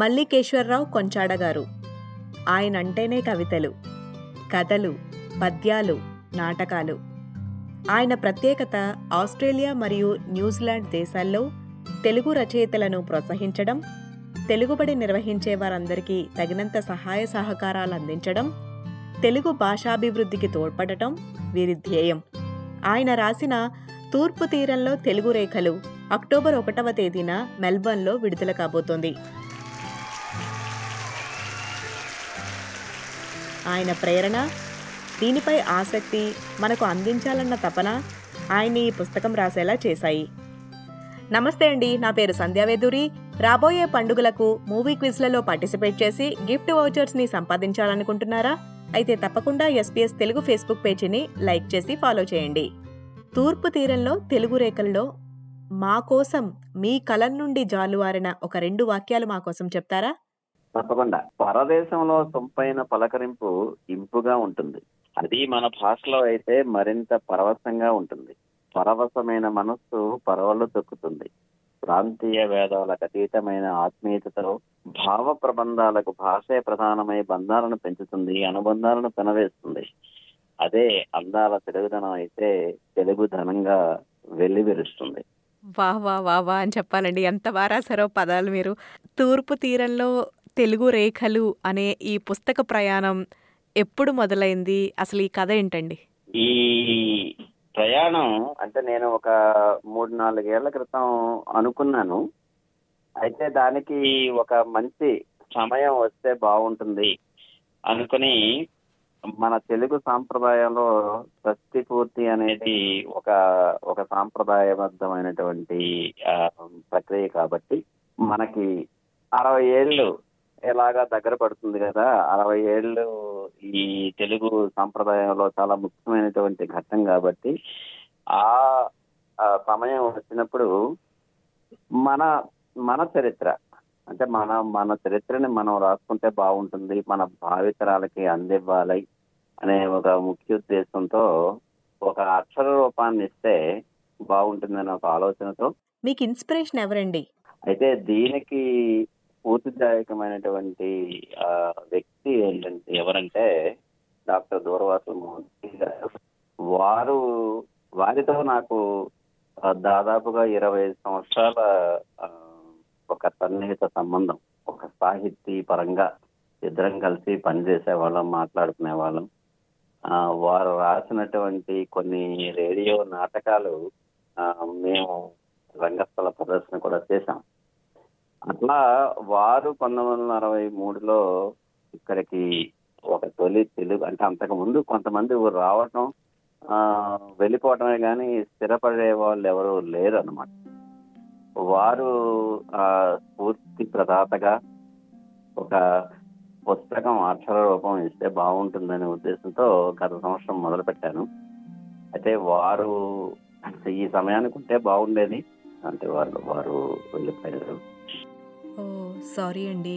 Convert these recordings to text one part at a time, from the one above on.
మల్లికేశ్వరరావు కొంచాడ గారు ఆయన అంటేనే కవితలు కథలు పద్యాలు నాటకాలు ఆయన ప్రత్యేకత ఆస్ట్రేలియా మరియు న్యూజిలాండ్ దేశాల్లో తెలుగు రచయితలను ప్రోత్సహించడం తెలుగుబడి నిర్వహించే వారందరికీ తగినంత సహాయ సహకారాలు అందించడం తెలుగు భాషాభివృద్ధికి తోడ్పడటం వీరి ధ్యేయం ఆయన రాసిన తూర్పు తీరంలో తెలుగు రేఖలు అక్టోబర్ ఒకటవ తేదీన మెల్బర్న్లో విడుదల కాబోతోంది ఆయన ప్రేరణ దీనిపై ఆసక్తి మనకు అందించాలన్న తపన ఆయన్ని ఈ పుస్తకం రాసేలా చేశాయి నమస్తే అండి నా పేరు సంధ్యావేదూరి రాబోయే పండుగలకు మూవీ క్విజ్లలో పార్టిసిపేట్ చేసి గిఫ్ట్ వౌచర్స్ని సంపాదించాలనుకుంటున్నారా అయితే తప్పకుండా ఎస్పీఎస్ తెలుగు ఫేస్బుక్ పేజీని లైక్ చేసి ఫాలో చేయండి తూర్పు తీరంలో తెలుగు రేఖల్లో మా కోసం మీ కలం నుండి జాలువారిన ఒక రెండు వాక్యాలు మా కోసం చెప్తారా తప్పకుండా పరదేశంలో సొంపైన పలకరింపు ఇంపుగా ఉంటుంది అది మన భాషలో అయితే మరింత పరవశంగా ఉంటుంది పరవశమైన మనస్సు పరవళ్ళు తొక్కుతుంది ప్రాంతీయ వేదాలకు అతీతమైన ఆత్మీయతతో భావ ప్రబంధాలకు భాషే ప్రధానమై బంధాలను పెంచుతుంది అనుబంధాలను పెనవేస్తుంది అదే అందాల తెలుగుదనం అయితే తెలుగు ధనంగా వెల్లివిరుస్తుంది వా వా వా వా అని చెప్పాలండి ఎంత బాగా రాశారో పదాలు మీరు తూర్పు తీరంలో తెలుగు రేఖలు అనే ఈ పుస్తక ప్రయాణం ఎప్పుడు మొదలైంది అసలు ఈ కథ ఏంటండి ఈ ప్రయాణం అంటే నేను ఒక మూడు నాలుగేళ్ల క్రితం అనుకున్నాను అయితే దానికి ఒక మంచి సమయం వస్తే బాగుంటుంది అనుకుని మన తెలుగు సాంప్రదాయంలో షష్ఠి పూర్తి అనేది ఒక ఒక సాంప్రదాయబద్ధమైనటువంటి ఆ, ప్రక్రియ కాబట్టి మనకి అరవై ఏళ్ళు ఎలాగా దగ్గర పడుతుంది కదా అరవై ఏళ్ళు ఈ తెలుగు సాంప్రదాయంలో చాలా ముఖ్యమైనటువంటి ఘట్టం కాబట్టి ఆ ఆ సమయం వచ్చినప్పుడు మన మన చరిత్ర అంటే మన మన చరిత్రని మనం రాసుకుంటే బాగుంటుంది మన భావితరాలకి అందివ్వాలి అనే ఒక ముఖ్య ఉద్దేశంతో ఒక అక్షర రూపాన్ని ఇస్తే బాగుంటుందనే ఒక ఆలోచనతో మీకు ఇన్స్పిరేషన్ ఎవరండి అయితే దీనికి స్ఫూర్తిదాయకమైనటువంటి ఆ, వ్యక్తి ఏంటంటే ఎవరంటే డాక్టర్ దూరవాసు మోహన్ గారు వారు వారితో నాకు ఆ, దాదాపుగా ఇరవై ఐదు సంవత్సరాల ఆ, ఒక సన్నిహిత సంబంధం ఒక సాహితీ పరంగా ఇద్దరం కలిసి పనిచేసే వాళ్ళం మాట్లాడుకునే వాళ్ళం ఆ, వారు రాసినటువంటి కొన్ని రేడియో నాటకాలు ఆ, మేము రంగస్థల ప్రదర్శన కూడా చేశాం అట్లా వారు పంతొమ్మిది వందల అరవై మూడులో ఇక్కడికి ఒక తొలి తెలుగు అంటే అంతకు ముందు కొంతమంది రావటం ఆ, వెళ్ళిపోవటమే కానీ స్థిరపడే వాళ్ళు ఎవరు లేరు అనమాట వారు ఆ స్ఫూర్తి ప్రదాతగా ఒక పుస్తకం అక్షర రూపం ఇస్తే బాగుంటుందనే ఉద్దేశంతో గత సంవత్సరం మొదలు పెట్టాను అయితే వారు ఈ సమయానికి ఉంటే బాగుండేది అంటే వాళ్ళు వారు వెళ్ళిపోయారు ఓ సారీ అండి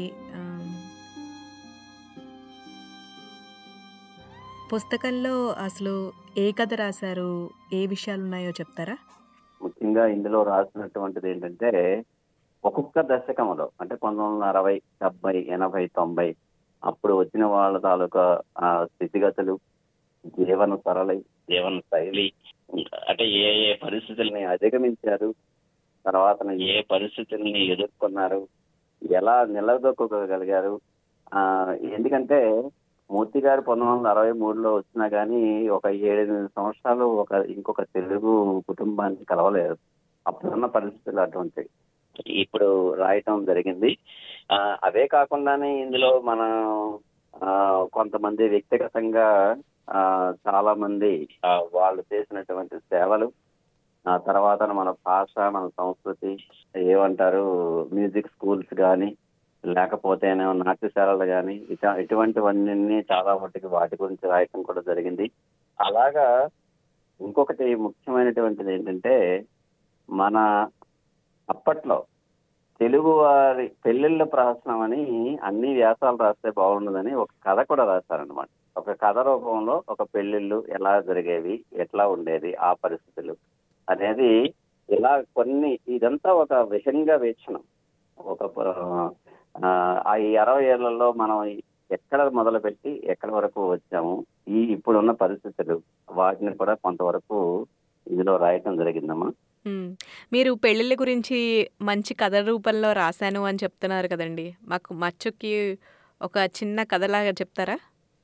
పుస్తకంలో అసలు ఏ కథ రాశారు ఏ విషయాలు ఉన్నాయో చెప్తారా ముఖ్యంగా ఇందులో రాసినటువంటిది ఏంటంటే ఒక్కొక్క దశకంలో అంటే పంతొమ్మిది వందల అరవై డెబ్బై ఎనభై తొంభై అప్పుడు వచ్చిన వాళ్ళ తాలూకా ఆ, స్థితిగతులు జీవన సరళి జీవన శైలి అంటే ఏ ఏ పరిస్థితుల్ని అధిగమించారు తర్వాత ఏ పరిస్థితుల్ని ఎదుర్కొన్నారు ఎలా నిలదొక్కగలిగారు ఆ, ఎందుకంటే మూర్తి గారు పంతొమ్మిది వందల అరవై మూడులో వచ్చినా కానీ ఒక ఏడెనిమిది సంవత్సరాలు ఒక ఇంకొక తెలుగు కుటుంబాన్ని కలవలేదు అప్పుడున్న పరిస్థితులు అటువంటి ఇప్పుడు రాయటం జరిగింది ఆ, అవే కాకుండానే ఇందులో మనం ఆ, కొంతమంది వ్యక్తిగతంగా ఆ, చాలా మంది ఆ, వాళ్ళు చేసినటువంటి సేవలు ఆ తర్వాత మన భాష మన సంస్కృతి ఏమంటారు మ్యూజిక్ స్కూల్స్ కానీ లేకపోతే నాట్యశాలలు కానీ ఇట ఇటువంటివన్నీ చాలా మట్టుకు వాటి గురించి రాయటం కూడా జరిగింది అలాగా ఇంకొకటి ముఖ్యమైనటువంటిది ఏంటంటే మన అప్పట్లో తెలుగు వారి పెళ్లిళ్ళ ప్రహసనం అని అన్ని వ్యాసాలు రాస్తే బాగుండదని ఒక కథ కూడా రాశారనమాట ఒక కథ రూపంలో ఒక పెళ్లిళ్ళు ఎలా జరిగేవి ఎట్లా ఉండేది ఆ పరిస్థితులు అనేది ఇలా కొన్ని ఇదంతా ఒక విహంగ వీక్షణం ఒక ప- ఆ, ఆ ఈ అరవై ఏళ్లలో మనం ఎక్కడ మొదలుపెట్టి ఎక్కడి వరకు వచ్చాము ఈ ఇప్పుడున్న పరిస్థితులు వాటిని కూడా కొంతవరకు ఇందులో రాయటం జరిగిందమ్మా మ్మ్. మీరు పెళ్ళిళ్ళ గురించి మంచి కథ రూపంలో రాశాను అని చెప్తున్నారు కదండి మాకు మచ్చుకి ఒక చిన్న కథలాగా చెప్తారా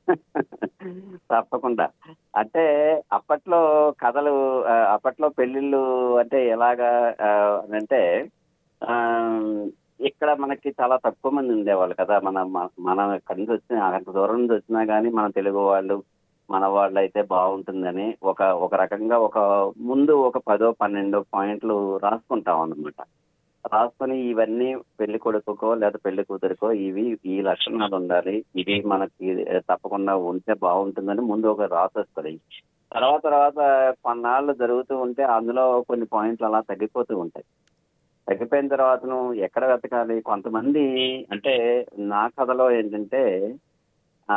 తప్పకుండా అంటే అప్పట్లో కథలు ఆ, అప్పట్లో పెళ్లిళ్ళు అంటే ఎలాగా ఆ, అంటే ఆ, ఇక్కడ మనకి చాలా తక్కువ మంది ఉండేవాళ్ళు కదా మన మన- మనం ఎక్కడి నుంచి వచ్చినా అంత దూరం నుంచి వచ్చినా కానీ మన తెలుగు వాళ్ళు మన వాళ్ళు అయితే బాగుంటుందని ఒక ఒక రకంగా ఒక ముందు ఒక పదో పన్నెండో పాయింట్లు రాసుకుంటాం అన్నమాట రాసుకొని ఇవన్నీ పెళ్లి కొడుకుకో లేదా పెళ్లి కూతురికో ఇవి ఈ లక్షణాలు ఉండాలి ఇవి మనకి తప్పకుండా ఉంటే బాగుంటుందని ముందు ఒక రాసేస్తుంది తర్వాత తర్వాత కొన్నాళ్ళు జరుగుతూ ఉంటే అందులో కొన్ని పాయింట్లు అలా తగ్గిపోతూ ఉంటాయి తగ్గిపోయిన తర్వాత నువ్వు ఎక్కడ వెతకాలి కొంతమంది అంటే నా కథలో ఏంటంటే ఆ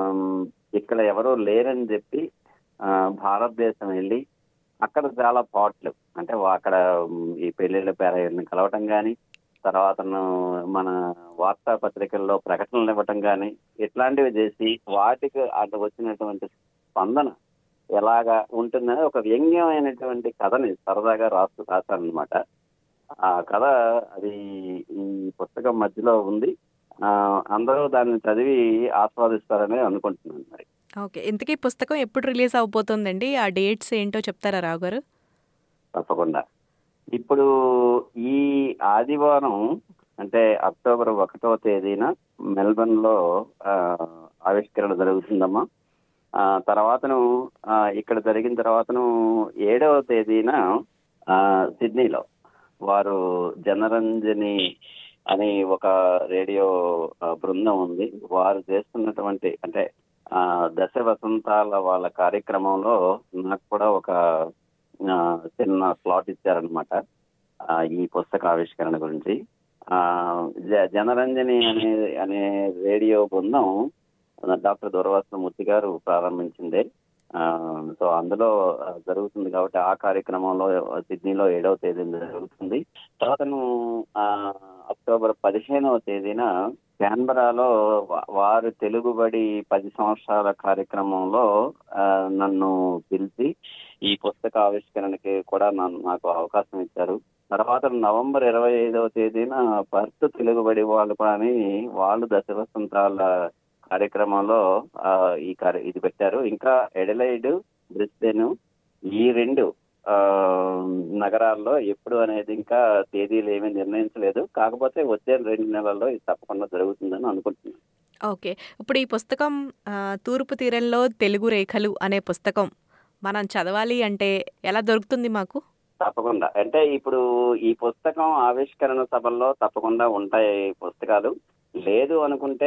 ఇక్కడ ఎవరు లేరని చెప్పి ఆ, భారతదేశం వెళ్ళి అక్కడ చాలా పాటలు అంటే వా- అక్కడ ఉమ్, ఈ పెళ్లిళ్ళ పేర కలవటం కానీ తర్వాత మన వార్తాపత్రికల్లో ప్రకటనలు ఇవ్వటం కానీ ఇట్లాంటివి చేసి వాటికి అటు వచ్చినటువంటి స్పందన ఎలాగా ఉంటుందని ఒక వ్యంగ్యమైనటువంటి కథని సరదాగా రాస్తూ రాశానమాట ఆ కథ అది ఈ పుస్తకం మధ్యలో ఉంది ఆ, అందరూ దాన్ని చదివి ఆస్వాదిస్తారని అనుకుంటున్నాను మరి ఓకే ఇంతకీ పుస్తకం ఎప్పుడు రిలీజ్ అవబోతుందండి ఆ డేట్స్ ఏంటో చెప్తారా రావు గారు తప్పకుండా ఇప్పుడు ఈ ఆదివారం అంటే అక్టోబర్ ఒకటో తేదీన మెల్బర్న్ లో ఆ, ఆవిష్కరణ జరుగుతుందమ్మా ఆ, తర్వాతను ఆ, ఇక్కడ జరిగిన తర్వాతను ఏడవ తేదీన ఆ, సిడ్నీలో వారు జనరంజని అని ఒక రేడియో ఆ, బృందం ఉంది వారు చేస్తున్నటువంటి అంటే ఆ, దశ వసంతాల వాళ్ళ కార్యక్రమంలో నాకు కూడా ఒక ఆ, చిన్న స్లాట్ ఇచ్చారనమాట ఈ పుస్తక ఆవిష్కరణ గురించి ఆ, జ- జనరంజని అనే అనే రేడియో బృందం డాక్టర్ దూరవాసమూర్తి గారు ప్రారంభించిందే ఆ, సో అందులో ఆ, జరుగుతుంది కాబట్టి ఆ కార్యక్రమంలో సిడ్నీలో ఏడవ తేదీన జరుగుతుంది తర్వాత ఆ, అక్టోబర్ పదిహేనవ తేదీన క్యాన్బరాలో వా- వారు తెలుగుబడి పది సంవత్సరాల కార్యక్రమంలో ఆ, నన్ను పిలిచి ఈ పుస్తక ఆవిష్కరణకి కూడా నన్ను నాకు అవకాశం ఇచ్చారు తర్వాత నవంబర్ ఇరవై ఐదవ తేదీన పర్త్ తెలుగుబడి వాళ్ళు కూడా అని వాళ్ళు దశ వసంతాల కార్యక్రమంలో ఆ, ఈ కార్య ఇది పెట్టారు ఇంకా ఎడలైడ్ బ్రిస్బెన్ ఈ రెండు ఆ, నగరాల్లో ఎప్పుడు అనేది ఇంకా తేదీలు ఏమీ నిర్ణయించలేదు కాకపోతే వచ్చే రెండు నెలల్లో ఇది తప్పకుండా జరుగుతుందని అనుకుంటున్నాను ఓకే ఇప్పుడు ఈ పుస్తకం ఆ, తూర్పు తీరంలో తెలుగు రేఖలు అనే పుస్తకం మనం చదవాలి అంటే ఎలా దొరుకుతుంది మాకు తప్పకుండా అంటే ఇప్పుడు ఈ పుస్తకం ఆవిష్కరణ సభల్లో తప్పకుండా ఉంటాయి పుస్తకాలు లేదు అనుకుంటే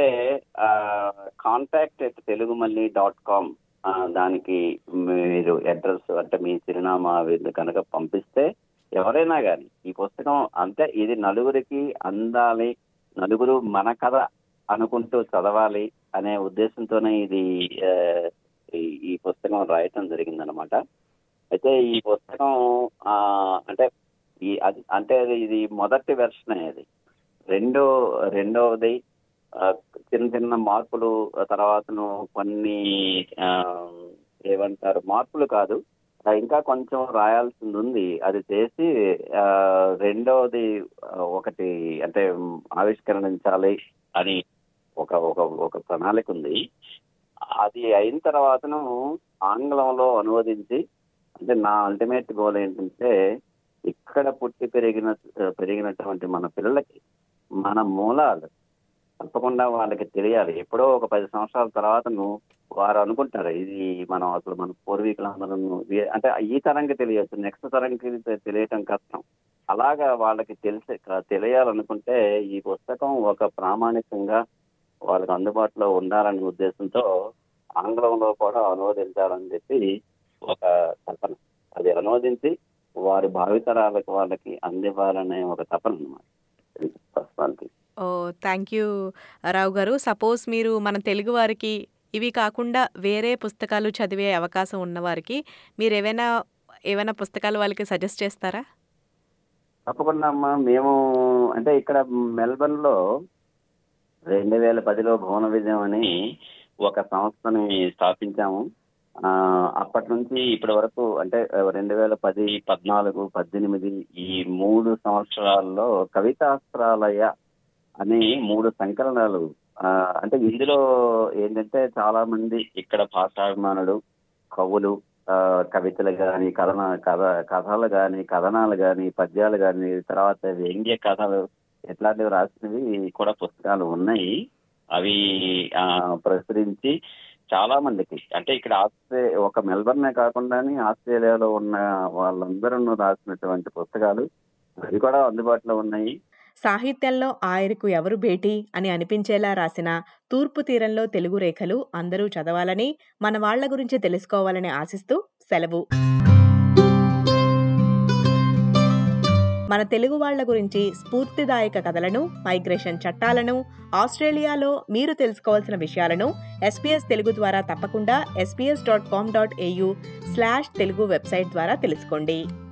కాంటాక్ట్ ఎట్ తెలుగు మళ్ళీ డాట్ కామ్ దానికి మీరు అడ్రస్ అంటే మీ చిరునామా వీళ్ళు కనుక పంపిస్తే ఎవరైనా కానీ ఈ పుస్తకం అంటే ఇది నలుగురికి అందాలి నలుగురు మన కథ అనుకుంటూ చదవాలి అనే ఉద్దేశంతోనే ఇది ఆ, ఈ- ఈ పుస్తకం రాయటం జరిగిందనమాట అయితే ఈ పుస్తకం ఆ, అంటే ఈ అది- అంటే అది ఇది మొదటి వెర్షన్ అది రెండో రెండవది ఆ, చిన్న చిన్న మార్పులు తర్వాతను కొన్ని ఆ, ఏమంటారు మార్పులు కాదు ఆ, ఇంకా కొంచెం రాయాల్సింది ఉంది అది చేసి ఆ, రెండవది ఆ, ఒకటి అంటే ఆవిష్కరించాలి అని ఒక ఒక ఒక ప్రణాళిక ఉంది అది అయిన తర్వాతను ఆంగ్లంలో అనువదించి అంటే నా అల్టిమేట్ గోల్ ఏంటంటే ఇక్కడ పుట్టి పెరిగిన పెరిగినటువంటి మన పిల్లలకి మన మూలాలు తప్పకుండా వాళ్ళకి తెలియాలి ఎప్పుడో ఒక పది సంవత్సరాల తర్వాత వారు అనుకుంటారు ఇది మనం అసలు మన పూర్వీకులందరూ వీ- అంటే ఈ తరంకి తెలియచ్చు నెక్స్ట్ తరంకి తె- తెలియటం కష్టం అలాగా వాళ్ళకి తెలిసి తెలియాలనుకుంటే ఈ పుస్తకం ఒక ప్రామాణికంగా వాళ్ళకి అందుబాటులో ఉండాలనే ఉద్దేశంతో ఆంగ్లంలో కూడా అనువదించాలని చెప్పి ఒక తపన అది అనువదించి వారి భావితరాలకు వాళ్ళకి అందివ్వాలనే ఒక తపన అన్నమాట ఇది ప్రస్తుతానికి ఓ థ్యాంక్ యూ రావు గారు సపోజ్ మీరు మన తెలుగు వారికి ఇవి కాకుండా వేరే పుస్తకాలు చదివే అవకాశం ఉన్నవారికి మీరు ఏవైనా ఏవైనా పుస్తకాలు వాళ్ళకి సజెస్ట్ చేస్తారా తప్పకుండా అమ్మా మేము అంటే ఇక్కడ మెల్బర్న్ లో రెండు వేల పదిలో భువన విజయం అని ఒక సంస్థని స్థాపించాము ఆ, అప్పటి నుంచి ఇప్పటి వరకు అంటే రెండు వేల పది పద్నాలుగు పద్దెనిమిది ఈ మూడు సంవత్సరాల్లో కవితాస్త్రాలయ అనే మూడు సంకలనాలు ఆ, అంటే ఇందులో ఏంటంటే చాలా మంది ఇక్కడ భాషాభిమానులు కవులు ఆ, కవితలు కానీ కథన కథ కథలు కానీ కథనాలు కానీ పద్యాలు కానీ తర్వాత వ్యంగ్య కథలు ఇట్లాంటివి రాసినవి కూడా పుస్తకాలు ఉన్నాయి అవి ఆ, ప్రచురించి చాలా మందికి అంటే ఇక్కడ ఆస్ట్రే ఒక మెల్బర్నే కాకుండా ఆస్ట్రేలియాలో ఉన్న వాళ్ళందరూ రాసినటువంటి పుస్తకాలు అవి కూడా అందుబాటులో ఉన్నాయి సాహిత్యంలో ఆయనకు ఎవరు భేటీ అని అనిపించేలా రాసిన తూర్పు తీరంలో తెలుగు రేఖలు అందరూ చదవాలని మన వాళ్ళ గురించి తెలుసుకోవాలని ఆశిస్తూ సెలవు మన తెలుగు వాళ్ళ గురించి స్ఫూర్తిదాయక కథలను మైగ్రేషన్ చట్టాలను ఆస్ట్రేలియాలో మీరు తెలుసుకోవాల్సిన విషయాలను ఎస్పీఎస్ తెలుగు ద్వారా తప్పకుండా SPS dot com dot AU slash Telugu website ద్వారా తెలుసుకోండి